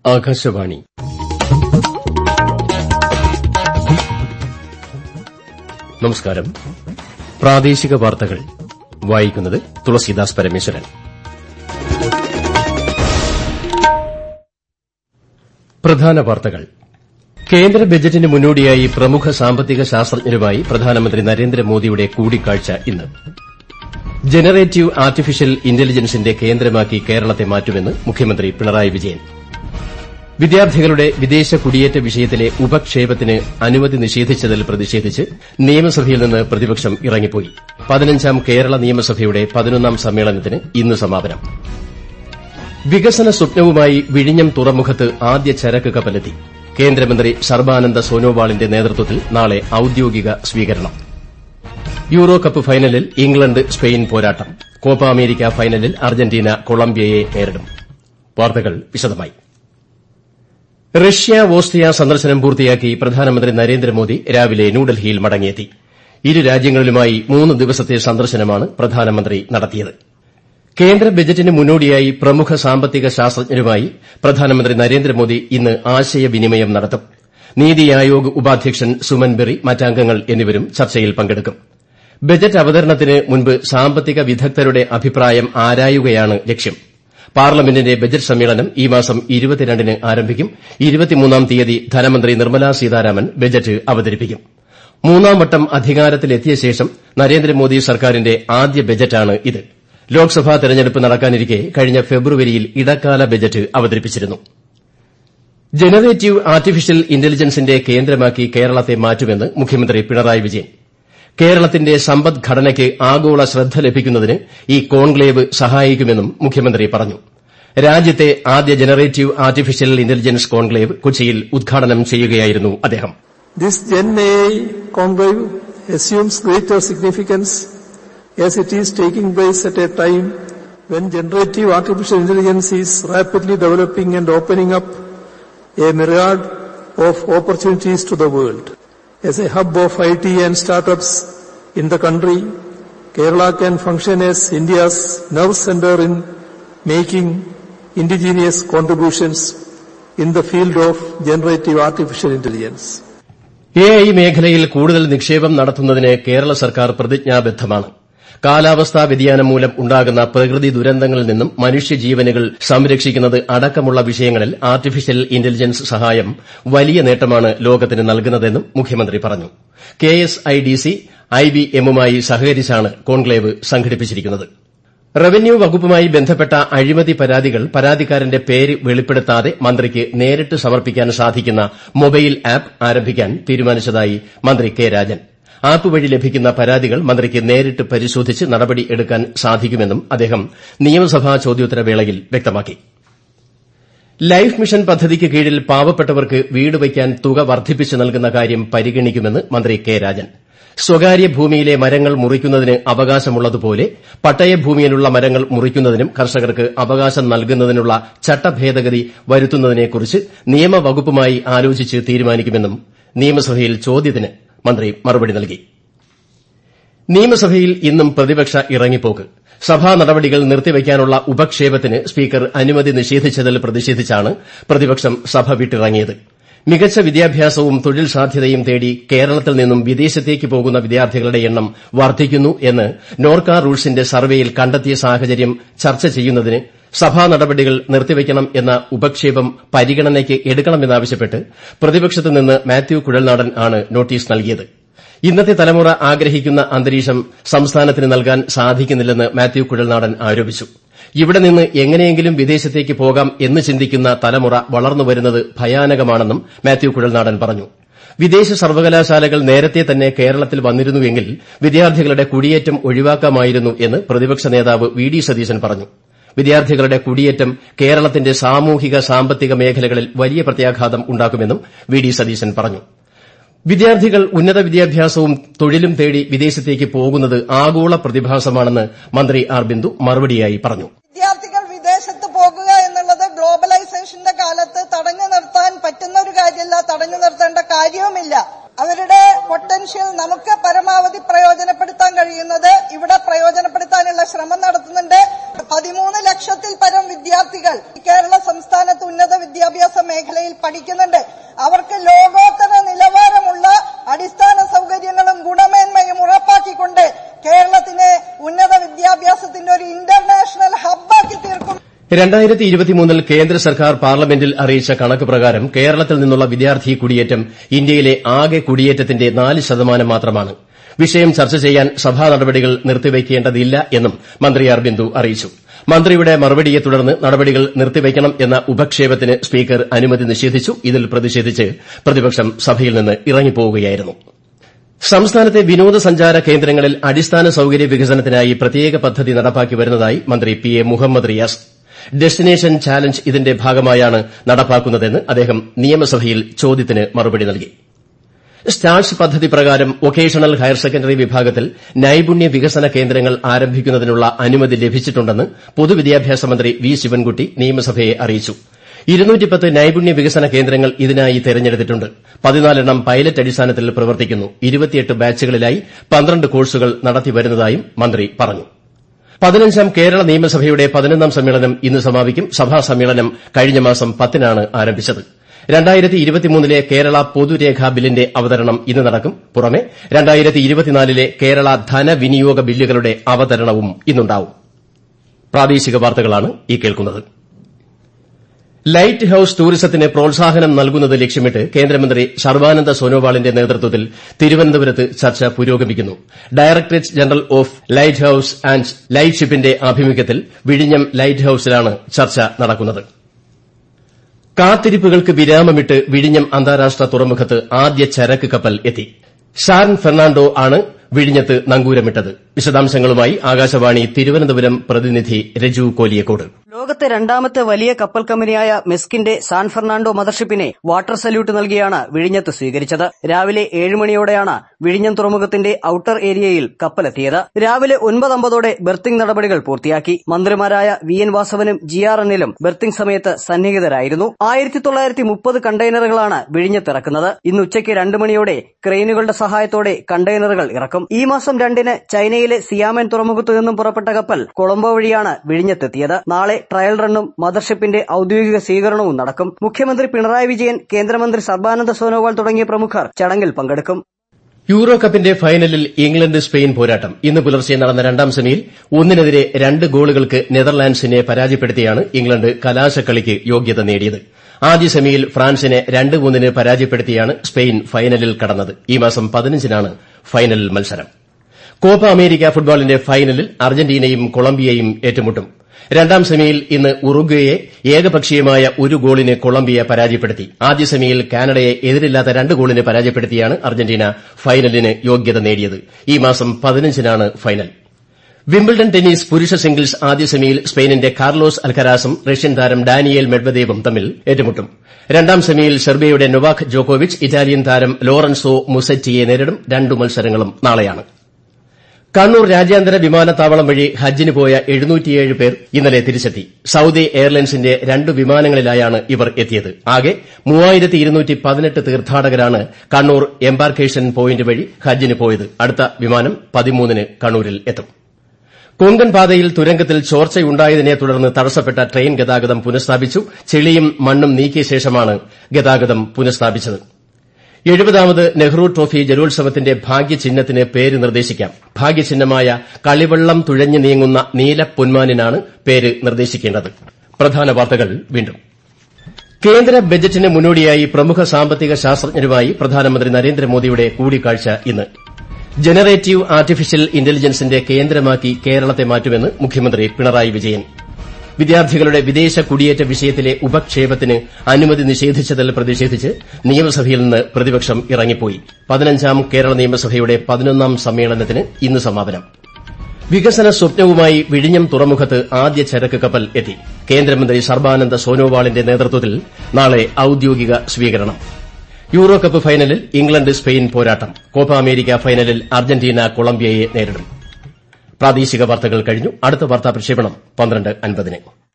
ആകാശവാണി നമസ്കാരം പ്രാദേശിക വാർത്തകൾ വായിക്കുന്നത് തുളസീദാസ് പരമേശ്വരൻ പ്രധാന വാർത്തകൾ കേന്ദ്ര ബജറ്റിന് മുന്നോടിയായി പ്രമുഖ സാമ്പത്തിക ശാസ്ത്രജ്ഞരുമായി പ്രധാനമന്ത്രി നരേന്ദ്രമോദിയുടെ കൂടിക്കാഴ്ച ഇന്ന് ജനറേറ്റീവ് ആർട്ടിഫിഷ്യൽ ഇന്റലിജൻസിന്റെ കേന്ദ്രമാക്കി കേരളത്തെ മാറ്റുമെന്ന് മുഖ്യമന്ത്രി പിണറായി വിജയൻ വിദ്യാർത്ഥികളുടെ വിദേശ കുടിയേറ്റ വിഷയത്തിലെ ഉപക്ഷേപത്തിന് അനുമതി നിഷേധിച്ചതിൽ പ്രതിഷേധിച്ച് നിയമസഭയിൽ നിന്ന് പ്രതിപക്ഷം ഇറങ്ങിപ്പോയി പതിനഞ്ചാം കേരള നിയമസഭയുടെ പതിനൊന്നാം സമ്മേളനത്തിന് ഇന്ന് സമാപനം വികസന സ്വപ്നവുമായി വിഴിഞ്ഞം തുറമുഖത്ത് ആദ്യ ചരക്ക് കപ്പലെത്തി കേന്ദ്രമന്ത്രി സർബാനന്ദ സോനോവാളിന്റെ നേതൃത്വത്തിൽ നാളെ ഔദ്യോഗിക സ്വീകരണം യൂറോ കപ്പ് ഫൈനലിൽ ഇംഗ്ലണ്ട് സ്പെയിൻ പോരാട്ടം കോപ്പ അമേരിക്ക ഫൈനലിൽ അർജന്റീന കൊളംബിയയെ നേരിടും വാർത്തകൾ വിശദമായി റഷ്യ ഓസ്ട്രിയ സന്ദർശനം പൂർത്തിയാക്കി പ്രധാനമന്ത്രി നരേന്ദ്രമോദി രാവിലെ ന്യൂഡൽഹിയിൽ മടങ്ങിയെത്തി ഇരു രാജ്യങ്ങളിലുമായി മൂന്ന് ദിവസത്തെ സന്ദർശനമാണ് പ്രധാനമന്ത്രി നടത്തിയത് കേന്ദ്ര ബജറ്റിന് മുന്നോടിയായി പ്രമുഖ സാമ്പത്തിക ശാസ്ത്രജ്ഞരുമായി പ്രധാനമന്ത്രി നരേന്ദ്രമോദി ഇന്ന് ആശയവിനിമയം നടത്തും നീതി ആയോഗ് ഉപാധ്യക്ഷൻ സുമൻ ബെറി മറ്റംഗങ്ങൾ എന്നിവരും ചർച്ചയിൽ പങ്കെടുക്കും ബജറ്റ് അവതരണത്തിന് മുൻപ് സാമ്പത്തിക വിദഗ്ധരുടെ അഭിപ്രായം ആരായുകയാണ് ലക്ഷ്യം പാർലമെന്റിന്റെ ബജറ്റ് സമ്മേളനം ഈ മാസം ന് ആരംഭിക്കും ഇരുപത്തിമൂന്നാം തീയതി ധനമന്ത്രി നിർമ്മലാ സീതാരാമൻ ബജറ്റ് അവതരിപ്പിക്കും മൂന്നാം വട്ടം അധികാരത്തിലെത്തിയ ശേഷം നരേന്ദ്രമോദി സർക്കാരിന്റെ ആദ്യ ബജറ്റാണ് ഇത് ലോക്സഭാ തെരഞ്ഞെടുപ്പ് നടക്കാനിരിക്കെ കഴിഞ്ഞ ഫെബ്രുവരിയിൽ ഇടക്കാല ബജറ്റ് അവതരിപ്പിച്ചിരുന്നു ജനറേറ്റീവ് ആർട്ടിഫിഷ്യൽ ഇന്റലിജൻസിന്റെ കേന്ദ്രമാക്കി കേരളത്തെ മാറ്റുമെന്ന് മുഖ്യമന്ത്രി പിണറായി വിജയൻ കേരളത്തിന്റെ സമ്പദ്ഘടനയ്ക്ക് ആഗോള ശ്രദ്ധ ലഭിക്കുന്നതിന് ഈ കോൺക്ലേവ് സഹായിക്കുമെന്നും മുഖ്യമന്ത്രി പറഞ്ഞു രാജ്യത്തെ ആദ്യ ജനറേറ്റീവ് ആർട്ടിഫിഷ്യൽ ഇന്റലിജൻസ് കോൺക്ലേവ് കൊച്ചിയിൽ ഉദ്ഘാടനം ചെയ്യുകയായിരുന്നു അദ്ദേഹം This Gen AI conclave assumes greater significance as it is taking place at a time when generative artificial intelligence is rapidly developing and opening up a myriad of opportunities to the world. As a hub of IT and startups in the country, Kerala can function as India's nerve center in making indigenous contributions in the field of generative artificial intelligence. A I മേഖലയിൽ കൂടുതൽ നിക്ഷേപം നടത്തുന്നതിന് കേരള സർക്കാർ പ്രതിജ്ഞാബദ്ധമാണ് കാലാവസ്ഥാ വ്യതിയാനം മൂലം ഉണ്ടാകുന്ന പ്രകൃതി ദുരന്തങ്ങളിൽ നിന്നും മനുഷ്യജീവനുകൾ സംരക്ഷിക്കുന്നത് അടക്കമുള്ള വിഷയങ്ങളിൽ ആർട്ടിഫിഷ്യൽ ഇന്റലിജൻസ് സഹായം വലിയ നേട്ടമാണ് ലോകത്തിന് നൽകുന്നതെന്നും മുഖ്യമന്ത്രി പറഞ്ഞു K S I D C I B എമ്മുമായി സഹകരിച്ചാണ് കോൺക്ലേവ് സംഘടിപ്പിച്ചിരിക്കുന്നത് റവന്യൂ വകുപ്പുമായി ബന്ധപ്പെട്ട അഴിമതി പരാതികൾ പരാതിക്കാരന്റെ പേര് വെളിപ്പെടുത്താതെ മന്ത്രിക്ക് നേരിട്ട് സമർപ്പിക്കാൻ സാധിക്കുന്ന മൊബൈൽ ആപ്പ് ആരംഭിക്കാൻ തീരുമാനിച്ചതായി മന്ത്രി കെ രാജൻ ആപ്പ് വഴി ലഭിക്കുന്ന പരാതികൾ മന്ത്രിക്ക് നേരിട്ട് പരിശോധിച്ച് നടപടി എടുക്കാൻ സാധിക്കുമെന്നും അദ്ദേഹം നിയമസഭാ ചോദ്യോത്തരവേളയിൽ വ്യക്തമാക്കി ലൈഫ് മിഷൻ പദ്ധതിക്ക് കീഴിൽ പാവപ്പെട്ടവർക്ക് വീട് വയ്ക്കാൻ തുക വർദ്ധിപ്പിച്ച് നൽകുന്ന കാര്യം പരിഗണിക്കുമെന്ന് മന്ത്രി കെ രാജൻ സ്വകാര്യ ഭൂമിയിലെ മരങ്ങൾ മുറിക്കുന്നതിന് അവകാശമുള്ളതുപോലെ പട്ടയഭൂമിയിലുള്ള മരങ്ങൾ മുറിക്കുന്നതിനും കർഷകർക്ക് അവകാശം നൽകുന്നതിനുള്ള ചട്ടഭേദഗതി വരുത്തുന്നതിനെക്കുറിച്ച് നിയമവകുപ്പുമായി ആലോചിച്ച് തീരുമാനിക്കുമെന്നും നിയമസഭയിൽ ചോദ്യത്തിന് മന്ത്രി മറുപടി നൽകി നിയമസഭയിൽ ഇന്നും പ്രതിപക്ഷ ഇറങ്ങിപ്പോക്ക് സഭാ നടപടികൾ നിർത്തിവയ്ക്കാനുള്ള ഉപക്ഷേപത്തിന് സ്പീക്കർ അനുമതി നിഷേധിച്ചതിൽ പ്രതിഷേധിച്ചാണ് പ്രതിപക്ഷം സഭ വിട്ടിറങ്ങിയത് മികച്ച വിദ്യാഭ്യാസവും തൊഴിൽ സാധ്യതയും തേടി കേരളത്തിൽ നിന്നും വിദേശത്തേക്ക് പോകുന്ന വിദ്യാർത്ഥികളുടെ എണ്ണം വർദ്ധിക്കുന്നു എന്ന് നോർക്ക റൂൾസിന്റെ സർവേയിൽ കണ്ടെത്തിയ സാഹചര്യം ചർച്ച ചെയ്യുന്നതിന് സഭാ നടപടികൾ നിർത്തിവയ്ക്കണം എന്ന ഉപക്ഷേപം പരിഗണനയ്ക്ക് എടുക്കണമെന്നാവശ്യപ്പെട്ട് പ്രതിപക്ഷത്തു നിന്ന് മാത്യു കുഴൽനാടൻ ആണ് നോട്ടീസ് നൽകിയത് ഇന്നത്തെ തലമുറ ആഗ്രഹിക്കുന്ന അന്തരീക്ഷം സംസ്ഥാനത്തിന് നൽകാൻ സാധിക്കുന്നില്ലെന്ന് മാത്യു കുഴൽനാടൻ ആരോപിച്ചു ഇവിടെ നിന്ന് എങ്ങനെയെങ്കിലും വിദേശത്തേക്ക് പോകാം എന്ന് ചിന്തിക്കുന്ന തലമുറ വളർന്നുവരുന്നത് ഭയാനകമാണെന്നും മാത്യു കുഴൽനാടൻ പറഞ്ഞു വിദേശ സർവകലാശാലകൾ നേരത്തെ തന്നെ കേരളത്തിൽ വന്നിരുന്നുവെങ്കിൽ വിദ്യാർത്ഥികളുടെ കുടിയേറ്റം ഒഴിവാക്കാമായിരുന്നു എന്ന് പ്രതിപക്ഷ നേതാവ് വി ഡി സതീശൻ പറഞ്ഞു വിദ്യാർത്ഥികളുടെ കുടിയേറ്റം കേരളത്തിന്റെ സാമൂഹിക സാമ്പത്തിക മേഖലകളിൽ വലിയ പ്രത്യാഘാതം ഉണ്ടാക്കുമെന്നും വി ഡി സതീശൻ പറഞ്ഞു വിദ്യാർത്ഥികൾ ഉന്നത വിദ്യാഭ്യാസവും തൊഴിലും തേടി വിദേശത്തേക്ക് പോകുന്നത് ആഗോള പ്രതിഭാസമാണെന്ന് മന്ത്രി ആർ ബിന്ദു മറുപടിയായി പറഞ്ഞു വിദ്യാർത്ഥികൾ വിദേശത്ത് പോകുക എന്നുള്ളത് ഗ്ലോബലൈസേഷന്റെ കാലത്ത് തടഞ്ഞു നിർത്താൻ പറ്റുന്ന ഒരു കാര്യമല്ല തടഞ്ഞു നിർത്തേണ്ട കാര്യവുമില്ല അവരുടെ പൊട്ടൻഷ്യൽ നമുക്ക് പരമാവധി പ്രയോജനപ്പെടുത്താൻ കഴിയുന്നത് ഇവിടെ പ്രയോജനപ്പെടുത്താനുള്ള ശ്രമം നടത്തുന്നുണ്ട് പതിമൂന്ന് ലക്ഷത്തിൽ പരം വിദ്യാർത്ഥികൾ കേരള സംസ്ഥാനത്ത് ഉന്നത വിദ്യാഭ്യാസ മേഖലയിൽ പഠിക്കുന്നുണ്ട് അവർക്ക് ലോകോത്തര നിലവാരമുള്ള അടിസ്ഥാന സൗകര്യങ്ങളും ഗുണമേന്മയും ഉറപ്പാക്കിക്കൊണ്ട് കേരളത്തിനെ ഉന്നത വിദ്യാഭ്യാസത്തിന്റെ ഒരു ഇന്റർനാഷണൽ ഹബ്ബാക്കി തീർക്കും രണ്ടായിരത്തി ഇരുപത്തിമൂന്നിൽ കേന്ദ്ര സർക്കാർ പാർലമെന്റിൽ അറിയിച്ച കണക്ക് പ്രകാരം കേരളത്തിൽ നിന്നുള്ള വിദ്യാർത്ഥി കുടിയേറ്റം ഇന്ത്യയിലെ ആകെ കുടിയേറ്റത്തിന്റെ നാല് ശതമാനം മാത്രമാണ് വിഷയം ചർച്ച ചെയ്യാൻ സഭാ നടപടികൾ നിർത്തിവയ്ക്കേണ്ടതില്ല എന്നും മന്ത്രി ആർ ബിന്ദു അറിയിച്ചു മന്ത്രിയുടെ മറുപടിയെ തുടർന്ന് നടപടികൾ നിർത്തിവയ്ക്കണം എന്ന ഉപക്ഷേപത്തിന് സ്പീക്കർ അനുമതി നിഷേധിച്ചു ഇതിൽ പ്രതിഷേധിച്ച് പ്രതിപക്ഷം സഭയിൽ നിന്ന് ഇറങ്ങിപ്പോവുകയായിരുന്നു സംസ്ഥാനത്തെ വിനോദസഞ്ചാര കേന്ദ്രങ്ങളിൽ അടിസ്ഥാന സൌകര്യ വികസനത്തിനായി പ്രത്യേക പദ്ധതി നടപ്പാക്കി വരുന്നതായി മന്ത്രി P A Muhammad Riyas destination challenge ഇതിന്റെ ഭാഗമായാണ് നടപ്പാക്കുന്നതെന്ന് അദ്ദേഹം നിയമസഭയിൽ ചോദ്യത്തിന് മറുപടി നൽകി സ്റ്റാർസ് പദ്ധതി പ്രകാരം വൊക്കേഷണൽ ഹയർ സെക്കൻഡറി വിഭാഗത്തിൽ നൈപുണ്യ വികസന കേന്ദ്രങ്ങൾ ആരംഭിക്കുന്നതിനുള്ള അനുമതി ലഭിച്ചിട്ടുണ്ടെന്ന് പൊതുവിദ്യാഭ്യാസ മന്ത്രി വി ശിവൻകുട്ടി നിയമസഭയെ അറിയിച്ചു നൈപുണ്യ വികസന കേന്ദ്രങ്ങൾ ഇതിനായി തെരഞ്ഞെടുത്തിട്ടുണ്ട് പതിനാലെണ്ണം പൈലറ്റ് അടിസ്ഥാനത്തിൽ പ്രവർത്തിക്കുന്നു ഇരുപത്തിയെട്ട് ബാച്ചുകളിലായി പന്ത്രണ്ട് കോഴ്സുകൾ നടത്തിവരുന്നതായും മന്ത്രി പറഞ്ഞു പതിനഞ്ചാം കേരള നിയമസഭയുടെ പതിനൊന്നാം സമ്മേളനം ഇന്ന് സമാപിക്കും സഭാ സമ്മേളനം കഴിഞ്ഞ മാസം പത്തിനാണ് ആരംഭിച്ചത് രണ്ടായിരത്തി ഇരുപത്തിമൂന്നിലെ കേരള പൊതുരേഖാ ബില്ലിന്റെ അവതരണം ഇന്ന് നടക്കും പുറമെ രണ്ടായിരത്തി ഇരുപത്തിനാലിലെ കേരള ധനവിനിയോഗ ബില്ലുകളുടെ അവതരണവും ഇന്നുണ്ടാവും പ്രാദേശിക വാർത്തകളാണ് ഈ കേൾക്കുന്നത് ലൈറ്റ് ഹൌസ് ടൂറിസത്തിന് പ്രോത്സാഹനം നൽകുന്നത് ലക്ഷ്യമിട്ട് കേന്ദ്രമന്ത്രി സർബാനന്ദ സോനോവാളിന്റെ നേതൃത്വത്തിൽ തിരുവനന്തപുരത്ത് ചർച്ച പുരോഗമിക്കുന്നു directorate general of lighthouse and light ഷിപ്പിന്റെ ആഭിമുഖ്യത്തിൽ വിഴിഞ്ഞം ലൈറ്റ് ഹൌസിലാണ് ചർച്ച നടക്കുന്നത് കാത്തിരിപ്പുകൾക്ക് വിരാമമിട്ട് വിഴിഞ്ഞം അന്താരാഷ്ട്ര തുറമുഖത്ത് ആദ്യ ചരക്ക് കപ്പൽ എത്തി ഷാൻ ഫെർണാണ്ടോ ആണ് വിഴിഞ്ഞത്ത് നങ്കൂരമിട്ടത് വിശദാംശങ്ങളുമായി ആകാശവാണി തിരുവനന്തപുരം പ്രതിനിധി രജു കോലിയക്കോട് ലോകത്തെ രണ്ടാമത്തെ വലിയ കപ്പൽ കമ്പനിയായ മെസ്കിന്റെ സാൻ ഫെർണാണ്ടോ മദർഷിപ്പിനെ വാട്ടർ സല്യൂട്ട് നൽകിയാണ് വിഴിഞ്ഞത്ത് സ്വീകരിച്ചത് രാവിലെ ഏഴ് മണിയോടെയാണ് വിഴിഞ്ഞം തുറമുഖത്തിന്റെ ഔട്ടർ ഏരിയയിൽ കപ്പലെത്തിയത് രാവിലെ ഒൻപത് അമ്പതോടെ ബെർത്തിംഗ് നടപടികൾ പൂർത്തിയാക്കി മന്ത്രിമാരായ വി എൻ വാസവനും ജി ആർ എന്നിലും ബെർത്തിംഗ് സമയത്ത് സന്നിഹിതരായിരുന്നു ആയിരത്തി തൊള്ളായിരത്തി മുപ്പത് കണ്ടെയ്നറുകളാണ് വിഴിഞ്ഞത്തിറക്കുന്നത് ഇന്ന് ഉച്ചയ്ക്ക് രണ്ട് മണിയോടെ ക്രെയിനുകളുടെ സഹായത്തോടെ കണ്ടെയ്നറുകൾ ഇറക്കും ഈ മാസം രണ്ടിന് ചൈനയിലെ സിയാമൻ തുറമുഖത്തു നിന്നും പുറപ്പെട്ട കപ്പൽ കൊളംബോ വഴിയാണ് വിഴിഞ്ഞത്തെത്തിയത് നാളെ ട്രയൽ റണ്ണും മദർഷിപ്പിന്റെ ഔദ്യോഗിക സ്വീകരണവും നടക്കും മുഖ്യമന്ത്രി പിണറായി വിജയൻ കേന്ദ്രമന്ത്രി സർബാനന്ദ സോനോവാൾ തുടങ്ങിയ പ്രമുഖർ ചടങ്ങിൽ പങ്കെടുക്കും യൂറോ കപ്പിന്റെ ഫൈനലിൽ ഇംഗ്ലണ്ട് സ്പെയിൻ പോരാട്ടം ഇന്ന് പുലർച്ചെ നടന്ന രണ്ടാം സെമിയിൽ ഒന്നിനെതിരെ രണ്ട് ഗോളുകൾക്ക് നെതർലാൻഡ്സിനെ പരാജയപ്പെടുത്തിയാണ് ഇംഗ്ലണ്ട് കലാശക്കളിക്ക് യോഗ്യത നേടിയത് ആദ്യ സെമിയിൽ ഫ്രാൻസിനെ രണ്ട് മൂന്നിന് പരാജയപ്പെടുത്തിയാണ് സ്പെയിൻ ഫൈനലിൽ കടന്നത് ഈ മാസം പതിനഞ്ചിനാണ് ഫൈനൽ മത്സരം കോപ്പ അമേരിക്ക ഫുട്ബോളിന്റെ ഫൈനലിൽ അർജന്റീനയും കൊളംബിയയും ഏറ്റുമുട്ടും രണ്ടാം സെമിയിൽ ഇന്ന് ഉറുഗ്വയെ ഏകപക്ഷീയമായ ഒരു ഗോളിന് കൊളംബിയ പരാജയപ്പെടുത്തി ആദ്യ സെമിയിൽ കാനഡയെ എതിരില്ലാത്ത രണ്ട് ഗോളിന് പരാജയപ്പെടുത്തിയാണ് അർജന്റീന ഫൈനലിന് യോഗ്യത നേടിയത് ഈ മാസം പതിനഞ്ചിനാണ് ഫൈനൽ വിംബിൾഡൺ ടെന്നീസ് പുരുഷ സിംഗിൾസ് ആദ്യ സെമിയിൽ സ്പെയിനിന്റെ കാർലോസ് അൽക്കരാസും റഷ്യൻ താരം ഡാനിയേൽ മെഡ്വദേവും തമ്മിൽ ഏറ്റുമുട്ടും രണ്ടാം സെമിയിൽ സെർബിയയുടെ നൊവാക് ജോക്കോവിച്ച് ഇറ്റാലിയൻ താരം ലോറൻസോ മുസറ്റിയെ നേരിടും രണ്ടു മത്സരങ്ങളും നാളെയാണ് കണ്ണൂർ രാജ്യാന്തര വിമാനത്താവളം വഴി ഹജ്ജിന് പോയ എഴുന്നൂറ്റിയേഴ് പേർ ഇന്നലെ തിരിച്ചെത്തി സൌദി എയർലൈൻസിന്റെ രണ്ട് വിമാനങ്ങളിലായാണ് ഇവർ എത്തിയത് ആകെ തീർത്ഥാടകരാണ് കണ്ണൂർ എംബാർക്കേഷൻ പോയിന്റ് വഴി ഹജ്ജിന് പോയത് അടുത്ത വിമാനം പതിമൂന്നിന് കണ്ണൂരിൽ എത്തും കൊങ്കൺ പാതയിൽ തുരങ്കത്തിൽ ചോർച്ചയുണ്ടായതിനെ തുടർന്ന് തടസ്സപ്പെട്ട ട്രെയിൻ ഗതാഗതം പുനഃസ്ഥാപിച്ചു ചെളിയും മണ്ണും നീക്കിയ ശേഷമാണ് ഗതാഗതം പുനഃസ്ഥാപിച്ചത് എഴുപതാമത് നെഹ്റു ട്രോഫി ജലോത്സവത്തിന്റെ ഭാഗ്യചിഹ്നത്തിന് പേര് നിർദ്ദേശിക്കാം ഭാഗ്യചിഹ്നമായ കളിവെള്ളം തുഴഞ്ഞു നീങ്ങുന്ന നീല പൊന്മാനിനാണ് പേര് നിർദ്ദേശിക്കേണ്ടത് പ്രധാന വാർത്തകൾ വീണ്ടും കേന്ദ്ര ബജറ്റിന് മുന്നോടിയായി പ്രമുഖ സാമ്പത്തിക ശാസ്ത്രജ്ഞരുമായി പ്രധാനമന്ത്രി നരേന്ദ്രമോദിയുടെ കൂടിക്കാഴ്ച ഇന്ന് ജനറേറ്റീവ് ആർട്ടിഫിഷ്യൽ ഇന്റലിജൻസിന്റെ കേന്ദ്രമാക്കി കേരളത്തെ മാറ്റുമെന്ന് മുഖ്യമന്ത്രി പിണറായി വിജയൻ വിദ്യാർത്ഥികളുടെ വിദേശ കുടിയേറ്റ വിഷയത്തിലെ ഉപക്ഷേപത്തിന് അനുമതി നിഷേധിച്ചതിൽ പ്രതിഷേധിച്ച് നിയമസഭയിൽ നിന്ന് പ്രതിപക്ഷം ഇറങ്ങിപ്പോയി പതിനഞ്ചാം കേരള നിയമസഭയുടെ പതിനൊന്നാം സമ്മേളനത്തിന് ഇന്ന് സമാപനം വികസന സ്വപ്നവുമായി വിഴിഞ്ഞം തുറമുഖത്ത് ആദ്യ ചരക്ക് കപ്പൽ എത്തി കേന്ദ്രമന്ത്രി സർബാനന്ദ സോനോവാളിന്റെ നേതൃത്വത്തിൽ നാളെ ഔദ്യോഗിക സ്വീകരണം യൂറോ കപ്പ് ഫൈനലിൽ ഇംഗ്ലണ്ട് സ്പെയിൻ പോരാട്ടം കോപ്പ അമേരിക്ക ഫൈനലിൽ അർജന്റീന കൊളംബിയയെ നേരിടും പ്രാദേശിക വാർത്തകൾ കഴിഞ്ഞു അടുത്ത വാർത്താ പ്രക്ഷേപണം പന്ത്രണ്ട് അൻപതിന്